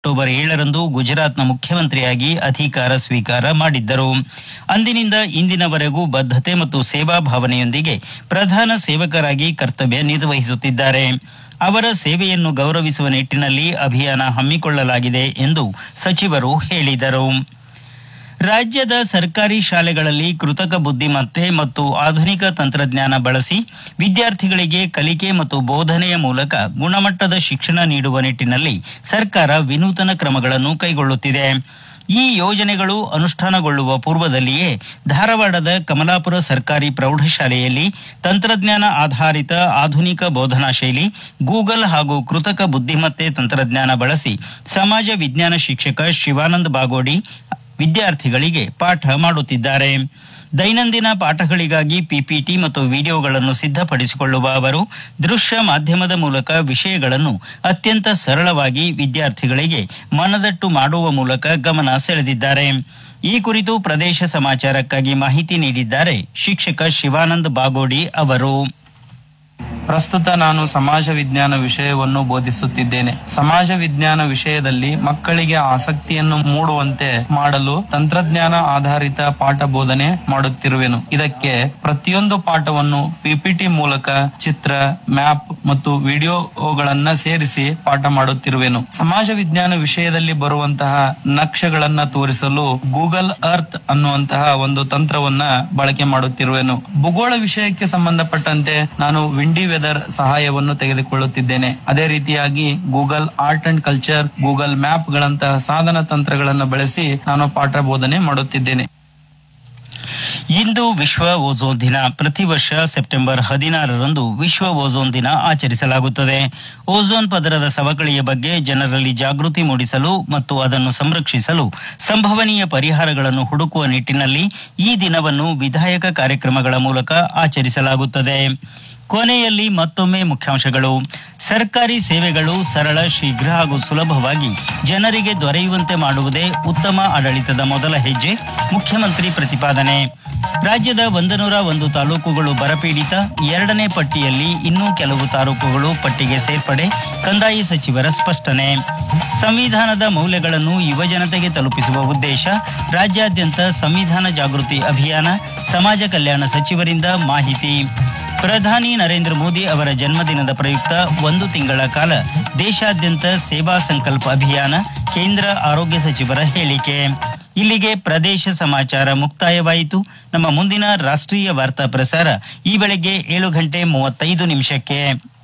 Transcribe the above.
October ಏಳರಂದು ಗುಜರಾತ್ನ ಮುಖ್ಯಮಂತ್ರಿಯಾಗಿ ಅಧಿಕಾರ ಸ್ವೀಕಾರ ಮಾಡಿದ್ದರು ಅಂದಿನಿಂದ ಇಂದಿನವರೆಗೂ ಬದ್ಧತೆ ಮತ್ತು ಸೇವಾ ಭಾವನೆಯೊಂದಿಗೆ ಪ್ರಧಾನ ಸೇವಕರಾಗಿ ಕರ್ತವ್ಯ ನಿರ್ವಹಿಸುತ್ತಿದ್ದಾರೆ ಅವರ ಸೇವೆಯನ್ನು ಗೌರವಿಸುವ ನಿಟ್ಟಿನಲ್ಲಿ ಅಭಿಯಾನ ಹಮ್ಮಿಕೊಳ್ಳಲಾಗಿದೆ ಎಂದು ಸಚಿವರು ಹೇಳಿದರು ರಾಜ್ಯದ ಸರ್ಕಾರಿ ಶಾಲೆಗಳಲ್ಲಿ ಕೃತಕ ಬುದ್ಧಿಮತ್ತೆ ಮತ್ತು ಆಧುನಿಕ ತಂತ್ರಜ್ಞಾನ ಬಳಸಿ ವಿದ್ಯಾರ್ಥಿಗಳಿಗೆ ಕಲಿಕೆ ಮತ್ತು ಬೋಧನೆಯ ಮೂಲಕ ಗುಣಮಟ್ಟದ ಶಿಕ್ಷಣ ನೀಡುವ ನಿಟ್ಟಿನಲ್ಲಿ ಸರ್ಕಾರ ವಿನೂತನ ಕ್ರಮಗಳನ್ನು ಕೈಗೊಳ್ಳುತ್ತಿದೆ ಈ ಯೋಜನೆಗಳು ಅನುಷ್ಠಾನಗೊಳ್ಳುವ ಪೂರ್ವದಲ್ಲಿಯೇ ಧಾರವಾಡದ ಕಮಲಾಪುರ ಸರ್ಕಾರಿ ಪ್ರೌಢಶಾಲೆಯಲ್ಲಿ ತಂತ್ರಜ್ಞಾನ ಆಧಾರಿತ ಆಧುನಿಕ ಬೋಧನಾ ಶೈಲಿ ಗೂಗಲ್ ಹಾಗೂ ಕೃತಕ ಬುದ್ಧಿಮತ್ತೆ ತಂತ್ರಜ್ಞಾನ ಬಳಸಿ ಸಮಾಜ ವಿಜ್ಞಾನ ಶಿಕ್ಷಕ ಶಿವಾನಂದ ಬಾಗೋಡಿ ವಿದ್ಯಾರ್ಥಿಗಳಿಗೆ ಪಾಠ ಮಾಡುತ್ತಿದ್ದಾರೆ ದೈನಂದಿನ ಪಾಠಗಳಿಗಾಗಿ ಪಿಪಿಟಿ ಮತ್ತು ವಿಡಿಯೋಗಳನ್ನು ಸಿದ್ಧಪಡಿಸಿಕೊಳ್ಳುವ ಅವರು ದೃಶ್ಯ ಮಾಧ್ಯಮದ ಮೂಲಕ ವಿಷಯಗಳನ್ನು ಅತ್ಯಂತ ಸರಳವಾಗಿ ವಿದ್ಯಾರ್ಥಿಗಳಿಗೆ ಮನದಟ್ಟು ಮಾಡುವ ಮೂಲಕ ಗಮನ ಸೆಳೆದಿದ್ದಾರೆ ಈ ಕುರಿತು ಪ್ರದೇಶ ಸಮಾಚಾರಕ್ಕಾಗಿ ಮಾಹಿತಿ ನೀಡಿದ್ದಾರೆ ಶಿಕ್ಷಕ ಶಿವಾನಂದ ಬಾಗೋಡಿ ಅವರು ಪ್ರಸ್ತುತ ನಾನು ಸಮಾಜ ವಿಜ್ಞಾನ ವಿಷಯವನ್ನು ಬೋಧಿಸುತ್ತಿದ್ದೇನೆ ಸಮಾಜ ವಿಜ್ಞಾನ ವಿಷಯದಲ್ಲಿ ಮಕ್ಕಳಿಗೆ ಆಸಕ್ತಿಯನ್ನು ಮೂಡುವಂತೆ ಮಾಡಲು ತಂತ್ರಜ್ಞಾನ ಆಧಾರಿತ ಪಾಠ ಬೋಧನೆ ಮಾಡುತ್ತಿರುವೆನು ಇದಕ್ಕೆ ಪ್ರತಿಯೊಂದು ಪಾಠವನ್ನು ಪಿಪಿಟಿ ಮೂಲಕ ಚಿತ್ರ ಮ್ಯಾಪ್ ಮತ್ತು ವಿಡಿಯೋಗಳನ್ನ ಸೇರಿಸಿ ಪಾಠ ಮಾಡುತ್ತಿರುವೆನು ಸಮಾಜ ವಿಜ್ಞಾನ ವಿಷಯದಲ್ಲಿ ಬರುವಂತಹ ನಕ್ಷೆಗಳನ್ನ ತೋರಿಸಲು ಗೂಗಲ್ ಅರ್ತ್ ಅನ್ನುವಂತಹ ಒಂದು ತಂತ್ರವನ್ನ ಬಳಕೆ ಮಾಡುತ್ತಿರುವೆನು ಭೂಗೋಳ ವಿಷಯಕ್ಕೆ ಸಂಬಂಧಪಟ್ಟಂತೆ ನಾನು ವಿಂಡಿ ವೆದರ್ ಸಹಾಯವನ್ನು ತೆಗೆದುಕೊಳ್ಳುತ್ತಿದ್ದೇನೆ ಅದೇ ರೀತಿಯಾಗಿ Google art and culture Google map ಗಳಂತಹ ಸಾಧನ ತಂತ್ರಗಳನ್ನು ಬಳಸಿ ನಾನು ಪಾಠ ಬೋಧನೆ ಮಾಡುತ್ತಿದ್ದೇನೆ ಇಂದು ವಿಶ್ವ ಓಝೋನ್ ದಿನ ಪ್ರತಿ ವರ್ಷ ಸೆಪ್ಟೆಂಬರ್ ಹದಿನಾರರಂದು ವಿಶ್ವ ಓಝೋನ್ ದಿನ ಆಚರಿಸಲಾಗುತ್ತದೆ ಓಝೋನ್ ಪದರದ ಸವಕಳಿಯ ಬಗ್ಗೆ ಜನರಲ್ಲಿ ಜಾಗೃತಿ ಮೂಡಿಸಲು ಮತ್ತು ಅದನ್ನು ಸಂರಕ್ಷಿಸಲು ಸಂಭವನೀಯ ಪರಿಹಾರಗಳನ್ನು ಹುಡುಕುವ ನಿಟ್ಟಿನಲ್ಲಿ ಈ ದಿನವನ್ನು ವಿಧಾಯಕ ಕಾರ್ಯಕ್ರಮಗಳ ಮೂಲಕ ಆಚರಿಸಲಾಗುತ್ತದೆ ಕೊನೆಯಲ್ಲಿ ಮತ್ತೊಮ್ಮೆ ಮುಖ್ಯಾಂಶಗಳು ಸರ್ಕಾರಿ ಸೇವೆಗಳು ಸರಳ ಶೀಘ್ರ ಹಾಗೂ ಸುಲಭವಾಗಿ ಜನರಿಗೆ ದೊರೆಯುವಂತೆ ಮಾಡುವುದೇ ಉತ್ತಮ ಆಡಳಿತದ ಮೊದಲ ಹೆಜ್ಜೆ ಮುಖ್ಯಮಂತ್ರಿ ಪ್ರತಿಪಾದನೆ ರಾಜ್ಯದ ಒಂದನೂರ ಒಂದು ತಾಲೂಕುಗಳು ಬರಪೀಡಿತ ಎರಡನೇ ಪಟ್ಟಿಯಲ್ಲಿ ಇನ್ನೂ ಕೆಲವು ತಾಲೂಕುಗಳು ಪಟ್ಟಿಗೆ ಸೇರ್ಪಡೆ ಕಂದಾಯ ಸಚಿವರ ಸ್ಪಷ್ಟನೆ ಸಂವಿಧಾನದ ಮೌಲ್ಯಗಳನ್ನು ಯುವಜನತೆಗೆ ತಲುಪಿಸುವ ಉದ್ದೇಶ ರಾಜ್ಯಾದ್ಯಂತ ಸಂವಿಧಾನ ಜಾಗೃತಿ ಅಭಿಯಾನ ಸಮಾಜ ಕಲ್ಯಾಣ ಸಚಿವರಿಂದ ಮಾಹಿತಿ ಪ್ರಧಾನಿ ನರೇಂದ್ರ ಮೋದಿ ಅವರ ಜನ್ಮದಿನದ ಪ್ರಯುಕ್ತ ಒಂದು ತಿಂಗಳ ಕಾಲ ದೇಶಾದ್ಯಂತ ಸೇವಾ ಸಂಕಲ್ಪ ಅಭಿಯಾನ ಕೇಂದ್ರ ಆರೋಗ್ಯ ಸಚಿವರ ಹೇಳಿಕೆ ಇಲ್ಲಿಗೆ ಪ್ರದೇಶ ಸಮಾಚಾರ ಮುಕ್ತಾಯವಾಯಿತು ನಮ್ಮ ಮುಂದಿನ ರಾಷ್ಟ್ರೀಯ ವಾರ್ತಾ ಪ್ರಸಾರ ಈ ಬೆಳಗ್ಗೆ ಏಳು ಗಂಟೆ ಮೂವತ್ತೈದು ನಿಮಿಷಕ್ಕೆ